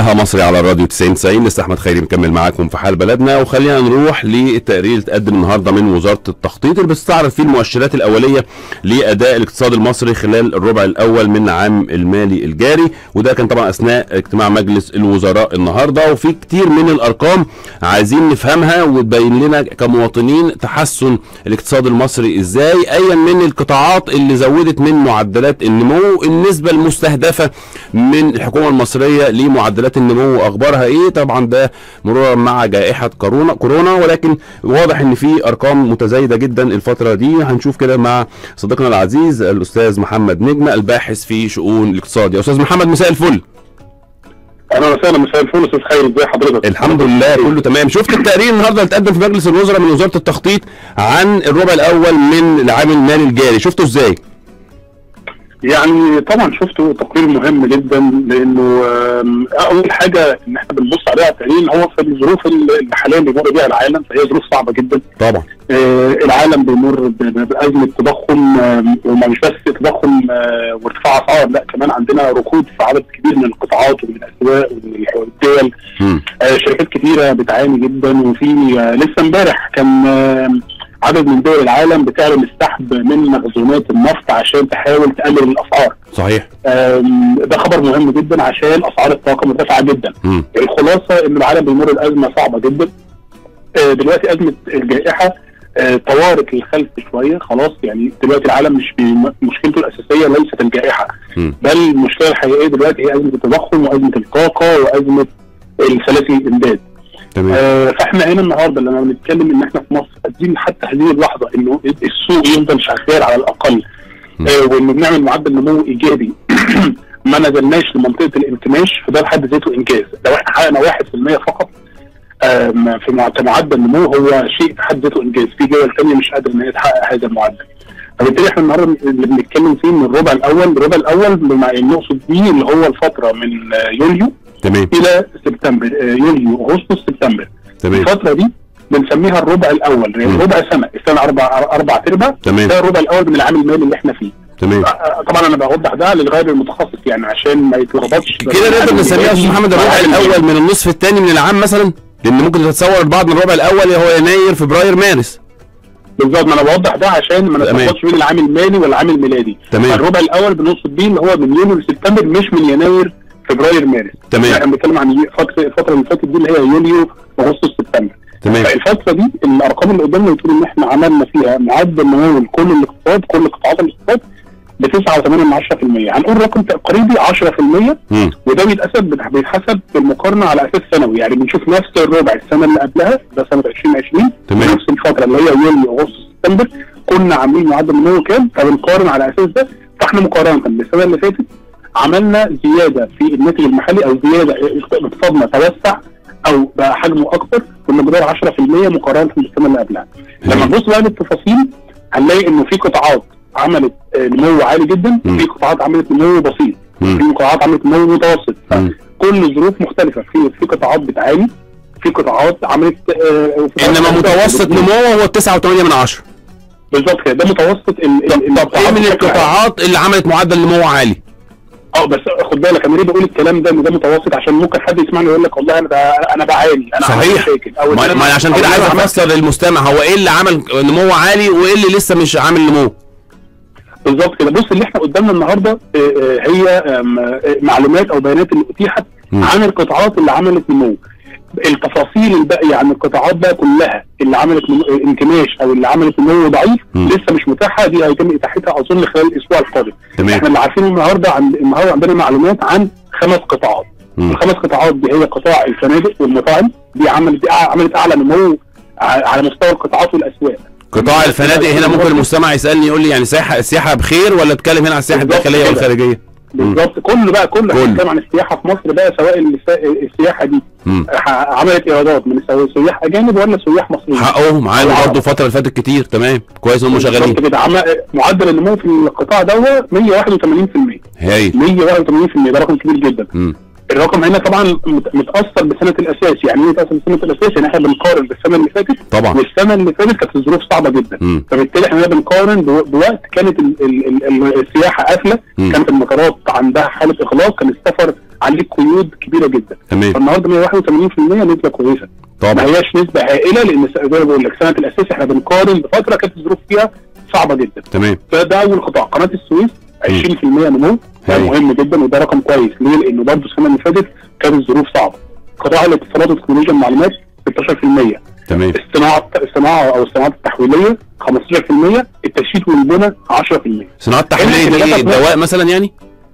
صباحها مصري على الراديو 90 90 لسه احمد خيري مكمل معاكم في حال بلدنا وخلينا نروح للتقرير اللي اتقدم النهارده من وزاره التخطيط اللي بتستعرض فيه المؤشرات الاوليه لاداء الاقتصاد المصري خلال الربع الاول من عام المالي الجاري وده كان طبعا اثناء اجتماع مجلس الوزراء النهارده وفي كتير من الارقام عايزين نفهمها وتبين لنا كمواطنين تحسن الاقتصاد المصري ازاي ايا من القطاعات اللي زودت من معدلات النمو النسبه المستهدفه من الحكومه المصريه لمعدلات النمو اخبارها ايه طبعا ده مرورا مع جائحه كورونا كورونا ولكن واضح ان في ارقام متزايده جدا الفتره دي هنشوف كده مع صديقنا العزيز الاستاذ محمد نجمه الباحث في شؤون الاقتصاد يا استاذ محمد مساء الفل اهلا وسهلا مساء الفل استاذ خير ازي حضرتك الحمد لله كله تمام شفت التقرير النهارده اللي اتقدم في مجلس الوزراء من وزاره التخطيط عن الربع الاول من العام المالي الجاري شفته ازاي يعني طبعا شفته تقرير مهم جدا لانه آم، اول حاجه ان احنا بنبص عليها على التقرير هو في الظروف اللي حاليا بيمر بيها العالم فهي ظروف صعبه جدا طبعا آه، العالم بيمر ب- ب- بازمه تضخم آم، وما مش بس تضخم آه، وارتفاع اسعار لا كمان عندنا ركود في عدد كبير من القطاعات ومن الاسواق ومن الدول مم. آه، شركات كتيرة بتعاني جدا وفي آه، لسه امبارح كان آه، عدد من دول العالم بتعلن السحب من مخزونات النفط عشان تحاول تقلل الاسعار صحيح آم، ده خبر مهم جدا عشان اسعار الطاقه مرتفعه جدا مم. الخلاصه ان العالم بيمر بازمه صعبه جدا آه، دلوقتي ازمه الجائحه آه، طوارت للخلف شويه خلاص يعني دلوقتي العالم مش بي... مشكلته الاساسيه ليست الجائحه مم. بل المشكله الحقيقيه دلوقتي هي ازمه التضخم وازمه الطاقه وازمه السلاسل الامداد تمام آه، فاحنا هنا النهارده لما بنتكلم ان احنا في مصر قادرين حتى هذه اللحظه انه السوق يفضل شغال على الاقل م. آه، وانه بنعمل معدل نمو ايجابي ما نزلناش لمنطقه الانكماش فده بحد ذاته انجاز لو احنا حققنا 1% فقط آم، في مع- كمعدل نمو هو شيء في حد ذاته انجاز في دول ثانيه مش قادره ان هي تحقق هذا المعدل فبالتالي احنا النهارده اللي بنتكلم فيه من الربع الاول الربع الاول بما نقصد بيه اللي هو الفتره من آه، يوليو تمام الى سبتمبر آه، يوليو اغسطس سبتمبر تمام الفتره دي بنسميها الربع الاول يعني مم. ربع سنه السنه اربع اربع ارباع تمام ده الربع الاول من العام المالي اللي احنا فيه تمام آه، طبعا انا بوضح ده للغير المتخصص يعني عشان ما يتلخبطش كده نقدر نسميها يا استاذ محمد الربع الاول من النصف الثاني من العام مثلا لان ممكن تتصور البعض من الربع الاول هو يناير فبراير مارس بالظبط ما انا بوضح ده عشان ما تمام. نتلخبطش بين العام المالي والعام الميلادي تمام. الربع الاول بنقصد بيه اللي هو من يونيو لسبتمبر مش من يناير فبراير مارس تمام. احنا بنتكلم عن فتره الفتره اللي فاتت دي اللي هي يوليو اغسطس سبتمبر تمام الفتره دي الارقام اللي قدامنا بتقول ان احنا عملنا فيها معدل نمو لكل الاقتصاد كل قطاعات الاقتصاد ب 9.8% هنقول رقم تقريبي 10% مم. وده بيتحسب بيتحسب بالمقارنه على اساس سنوي يعني بنشوف نفس الربع السنه اللي قبلها ده سنه 2020 تمام. نفس الفتره اللي هي يوليو اغسطس سبتمبر كنا عاملين معدل نمو كام فبنقارن على اساس ده فاحنا مقارنه بالسنه اللي فاتت عملنا زياده في الناتج المحلي او زياده اقتصادنا توسع او بقى حجمه اكبر بمقدار 10% مقارنه بالسنه اللي قبلها. لما مم. نبص بقى للتفاصيل هنلاقي انه في قطاعات عملت آه، نمو عالي جدا مم. وفي قطاعات عملت نمو بسيط مم. في قطاعات عملت نمو متوسط مم. كل الظروف مختلفه في في قطاعات بتعاني في قطاعات عملت آه، وفي انما قطاعات متوسط عملت- نموه هو 9.8 من 10 بالظبط كده ده متوسط ال- ال- طب طب ايه القطاعات من بشكل عام. القطاعات اللي عملت معدل نمو عالي اه بس خد بالك انا ليه بقول الكلام ده ان ده متوسط عشان ممكن حد يسمعني يقول لك والله انا بقى انا بعاني انا عندي صحيح مشاكل او إن ما أنا- ما عشان أو كده إن عايز أنا عملت- افسر للمستمع هو ايه اللي عمل نمو عالي وايه اللي لسه مش عامل نمو بالظبط كده بص اللي احنا قدامنا النهارده آه، آه، هي آم، آه، معلومات او بيانات اللي اتيحت مم. عن القطاعات اللي عملت نمو التفاصيل الباقيه عن القطاعات بقى كلها اللي عملت نمو- آه، انكماش او اللي عملت نمو ضعيف مم. لسه مش متاحه دي هيتم اتاحتها اظن خلال الاسبوع القادم احنا تمام اللي عارفينه النهارده عن النهارده عندنا معلومات عن خمس قطاعات مم. الخمس قطاعات دي هي قطاع الفنادق والمطاعم دي عملت دي عملت اعلى نمو ع- على مستوى القطاعات والاسواق قطاع الفنادق هنا ممكن المستمع يسالني يقول لي يعني سياحه السياحه بخير ولا اتكلم هنا على السياحه بالظبط الداخليه كده. والخارجيه بالظبط كله بقى كله كله. بنتكلم عن السياحه في مصر بقى سواء الس- السياحه دي مم. ح- عملت ايرادات من سواء سياح اجانب ولا سياح مصريين حقهم عالي العرب. برضه الفتره اللي فاتت كتير تمام كويس ان هم بالظبط شغالين كده عم- معدل النمو في القطاع ده 181% هايل 181% ده رقم كبير جدا مم. الرقم هنا طبعا مت- متاثر بسنه الاساس يعني ايه متاثر بسنه الاساس يعني احنا بنقارن بالسنه اللي فاتت طبعا والسنه اللي فاتت كانت الظروف صعبه جدا مم. فبالتالي احنا بنقارن بو- بوقت كانت ال ال ال ال السياحه قافله مم. كانت المطارات عندها حاله اغلاق كان السفر عليه قيود كبيره جدا تمام فالنهارده 181% نسبه كويسه ما طبعا هياش نسبه هائله لان س- زي ما بقول لك سنه الاساس احنا بنقارن بفتره كانت الظروف فيها صعبه جدا تمام فده اول قطاع قناه السويس 20% نمو ده هاي. مهم جدا وده رقم كويس ليه؟ لانه برضه السنه اللي فاتت كانت الظروف صعبه قطاع الاتصالات وتكنولوجيا المعلومات 16% تمام الصناعه الصناعه او الصناعات التحويليه 15% التشييد والبنى 10% صناعات تحليليه دي ايه الدواء مثلا يعني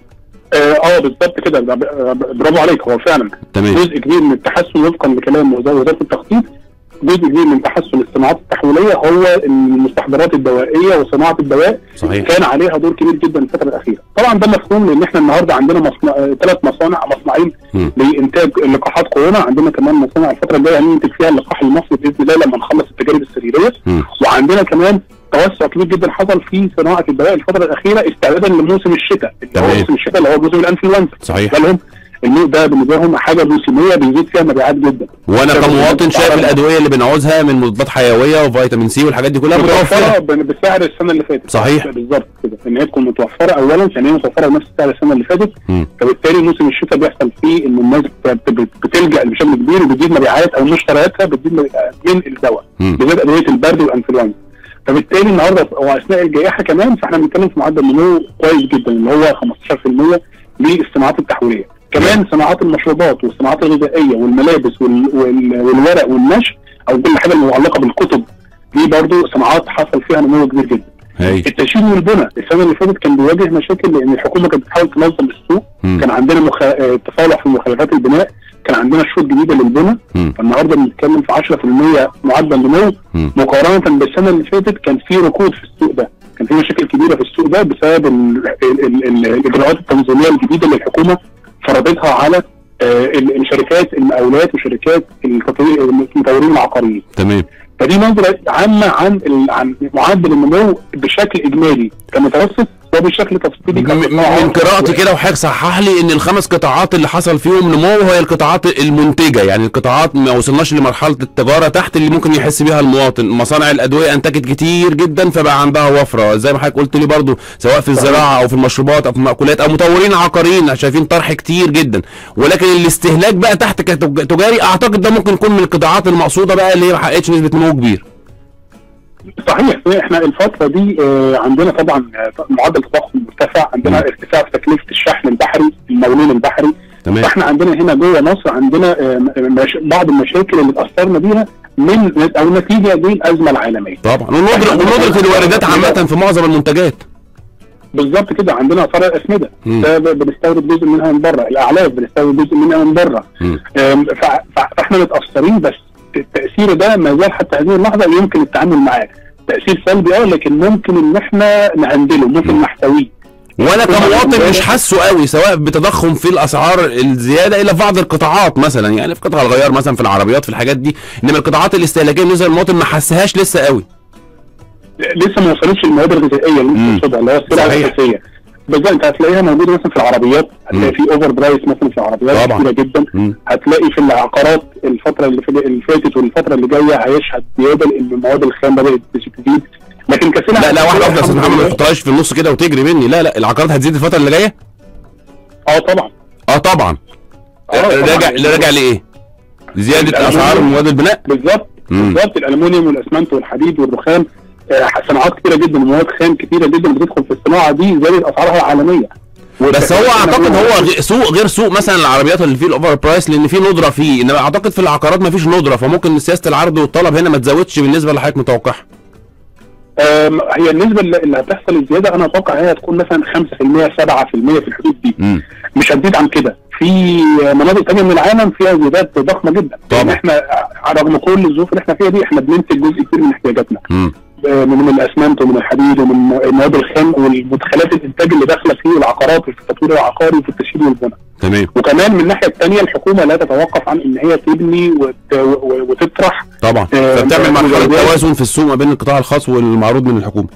اه آه، بالظبط كده ده ب- برافو عليك هو فعلا تمام جزء كبير من التحسن وفقا لكلام وزاره وزارة التخطيط جزء كبير من تحسن الصناعات التحويليه هو المستحضرات الدوائيه وصناعه الدواء صحيح كان عليها دور كبير جدا الفتره الاخيره طبعا ده مفهوم لان احنا النهارده عندنا مصنع ثلاث مصانع مصنعين مم. لانتاج لقاحات كورونا عندنا كمان مصانع الفتره الجايه هننتج فيها اللقاح المصري باذن الله لما نخلص التجارب السريريه مم. وعندنا كمان توسع كبير جدا حصل في صناعه الدواء الفتره الاخيره استعدادا لموسم الشتاء اللي هو تمام. موسم الشتاء اللي هو موسم الانفلونزا صحيح بالنسبه لهم المو ده بالنسبه لهم حاجه موسميه بيزيد فيها مبيعات جدا وانا كمواطن شايف الادويه اللي بنعوزها من مضادات حيويه وفيتامين سي والحاجات دي كلها متوفره متوفره ب- بسعر السنه اللي فاتت صحيح. بالظبط كده ان هي تكون متوفره اولا ثانيا متوفره بنفس سعر السنه اللي فاتت مم. فبالتالي موسم الشتاء بيحصل فيه ان الناس بت- بت- بتلجا بشكل كبير وبتزيد مبيعات او مشترياتها بتزيد مبيعات من الدواء مم. بالذات ادويه البرد والانفلونزا فبالتالي النهارده واثناء الجائحه كمان فاحنا بنتكلم في معدل نمو كويس جدا اللي هو 15% للصناعات التحويليه كمان صناعات المشروبات والصناعات الغذائيه والملابس وال... وال... والورق والنشر او كل حاجه المتعلقه بالكتب دي برضو صناعات حصل فيها نمو كبير جدا هاي التشييد والبنى السنه اللي فاتت كان بيواجه مشاكل لان الحكومه كانت بتحاول تنظم السوق مم. كان عندنا مخ... آه، تصالح في مخالفات البناء كان عندنا شروط جديده للبنى مم. فالنهارده بنتكلم في 10% معدل نمو مم. مقارنه بالسنه اللي فاتت كان في ركود في السوق ده كان في مشاكل كبيره في السوق ده بسبب ال... ال... ال... ال... الاجراءات التنظيميه الجديده اللي الحكومه فرضتها على آه، ال- الشركات المقاولات وشركات التطوير المطورين العقاريين تمام فدي نظره عامه عن ال... عن معدل النمو بشكل اجمالي كمتوسط وبشكل تفصيلي م- كقطاعات. من قراءتي كده وحضرتك صحح لي ان الخمس قطاعات اللي حصل فيهم نمو هي القطاعات المنتجه يعني القطاعات ما وصلناش لمرحله التجاره تحت اللي ممكن يحس بيها المواطن مصانع الادويه انتجت كتير جدا فبقى عندها وفره زي ما حضرتك قلت لي برضو سواء في الزراعه او في المشروبات او في المأكولات او مطورين عقاريين شايفين طرح كتير جدا ولكن الاستهلاك بقى تحت كتجاري اعتقد ده ممكن يكون من القطاعات المقصوده بقى اللي هي ما حققتش نسبه نمو كبير صحيح احنا الفتره دي آه، عندنا طبعا آه، معدل تضخم مرتفع عندنا مم. ارتفاع في تكلفه الشحن البحري المولين البحري تمام فاحنا عندنا هنا جوه مصر عندنا آه، مش بعض المشاكل اللي اتاثرنا بيها من او نتيجه للازمه العالميه طبعا وندره وندره الواردات عامه في معظم المنتجات بالظبط كده عندنا اسعار الاسمده مم. ده ب- بنستورد جزء منها من بره الاعلاف بنستورد جزء منها من بره مم. آم، فع- فع- فاحنا متاثرين بس التاثير ده ما زال حتى هذه اللحظه يمكن التعامل معاه تاثير سلبي اه لكن ممكن ان احنا نهندله ممكن مم. نحتويه وانا طبعاً كمواطن ده- مش حاسه قوي سواء بتضخم في الاسعار الزياده الا في بعض القطاعات مثلا يعني في قطع الغيار مثلا في العربيات في الحاجات دي انما القطاعات الاستهلاكيه بالنسبه للمواطن ما حسهاش لسه قوي لسه ما وصلتش المواد الغذائيه اللي مم. انت تقصدها اللي هي السلع صحيح. الاساسيه بالظبط انت هتلاقيها موجوده مثلا في العربيات هتلاقي في اوفر برايس مثلا في العربيات طبعاً. كتيره جدا مم. هتلاقي في العقارات الفتره اللي في- اللي فاتت والفتره اللي جايه هيشهد زياده لان المواد الخام بدات تزيد لكن كسلع لا لا واحده واحده يا استاذ الحمد محمد ما لله. تحطهاش في النص كده وتجري مني لا لا العقارات هتزيد الفتره اللي جايه اه طبعا اه طبعا آه، طبعاً. راجع راجع لايه زياده الألمنيوم. اسعار مواد البناء بالظبط مم. بالظبط الالومنيوم والاسمنت والحديد والرخام آه، صناعات كتيره جدا ومواد خام كتيره جدا بتدخل في الصناعه دي زادت اسعارها عالميه بس هو اعتقد هو غ- سوق غير سوق مثلا العربيات اللي فيه الاوفر برايس لان في ندره فيه انما اعتقد في العقارات ما فيش ندره فممكن سياسه العرض والطلب هنا ما تزودش بالنسبه اللي حضرتك متوقعها آم، هي النسبه اللي اللي هتحصل الزياده انا اتوقع هي هتكون مثلا 5% 7% في الحدود دي امم مش هتزيد عن كده في مناطق تانية من العالم فيها زيادات ضخمه جدا طبعا. لأن احنا رغم كل الظروف اللي احنا فيها دي احنا بننتج جزء كبير من احتياجاتنا امم آه، من من الاسمنت ومن الحديد ومن المواد الخام والمدخلات الانتاج اللي داخله في العقارات وفي التطوير العقاري وفي التشييد والبناء تمام وكمان من الناحيه الثانيه الحكومه لا تتوقف عن ان هي تبني وت... و- وتطرح طبعا آه، فبتعمل مرحله مجالات. توازن في السوق ما بين القطاع الخاص والمعروض من الحكومه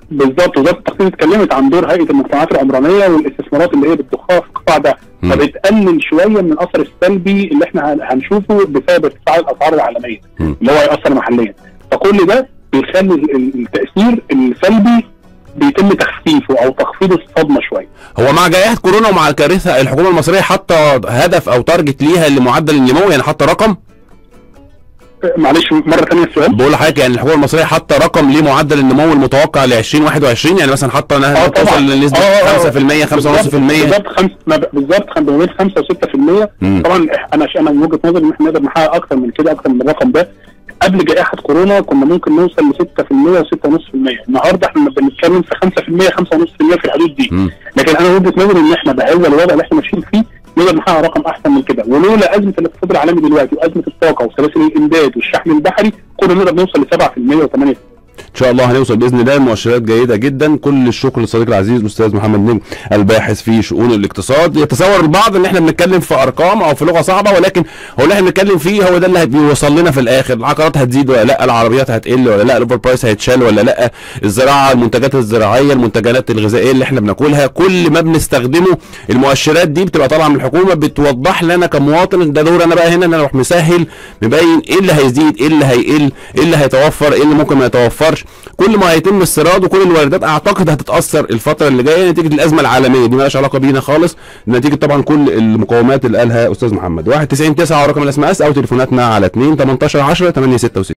بالظبط وزاره التخطيط اتكلمت عن دور هيئه المجتمعات العمرانيه والاستثمارات اللي هي بتضخها في القطاع ده مم. فبتقلل شويه من الاثر السلبي اللي احنا هن- هنشوفه بسبب ارتفاع الاسعار العالميه مم. اللي هو هيأثر محليا فكل ده بيخلي ال- ال- التاثير السلبي بيتم تخفيفه او تخفيض الصدمه شويه هو مع جائحه كورونا ومع الكارثه الحكومه المصريه حاطه هدف او تارجت ليها لمعدل النمو يعني حاطه رقم معلش مره ثانيه السؤال بقول لحضرتك يعني الحكومه المصريه حاطه رقم لمعدل النمو المتوقع ل 2021 يعني مثلا حاطه انها اه طبعا توصل لنسبه آه، آه، 5% 5.5% بالظبط خمس ما ب- بالظبط خم- ما بين 5 و 6% مم. طبعا إح- انا ش- انا من وجهه نظري ان احنا نقدر نحقق اكتر من كده اكتر من الرقم ده قبل جائحه كورونا كنا ممكن نوصل ل 6% و 6.5% النهارده احنا بنتكلم في 5% 5.5% في الحدود دي مم. لكن انا وجهه نظري ان احنا بهذا الوضع اللي احنا ماشيين فيه نقدر نحقق رقم احسن من كده ولولا ازمه الاقتصاد العالمي دلوقتي وازمه الطاقه وسلاسل الامداد والشحن البحري كنا نقدر نوصل ل 7% و8% ان شاء الله هنوصل باذن الله مؤشرات جيده جدا كل الشكر للصديق العزيز الاستاذ محمد نجم الباحث في شؤون الاقتصاد يتصور البعض ان احنا بنتكلم في ارقام او في لغه صعبه ولكن هو اللي احنا بنتكلم فيه هو ده اللي بيوصل لنا في الاخر العقارات هتزيد ولا لا العربيات هتقل ولا لا الاوفر برايس هيتشال ولا لا الزراعه المنتجات الزراعيه المنتجات الغذائيه اللي احنا بناكلها كل ما بنستخدمه المؤشرات دي بتبقى طالعه من الحكومه بتوضح لنا كمواطن ده دور انا بقى هنا ان انا اروح مسهل مبين ايه اللي هيزيد ايه اللي هيقل ايه اللي هيتوفر ايه اللي ممكن ما يتوفرش كل ما هيتم استيراد وكل الواردات اعتقد هتتاثر الفتره اللي جايه نتيجه الازمه العالميه دي مالهاش علاقه بينا خالص نتيجه طبعا كل المقومات اللي قالها استاذ محمد 1 90 9 رقم الاس ام اس او تليفوناتنا على 2 18 10 8 66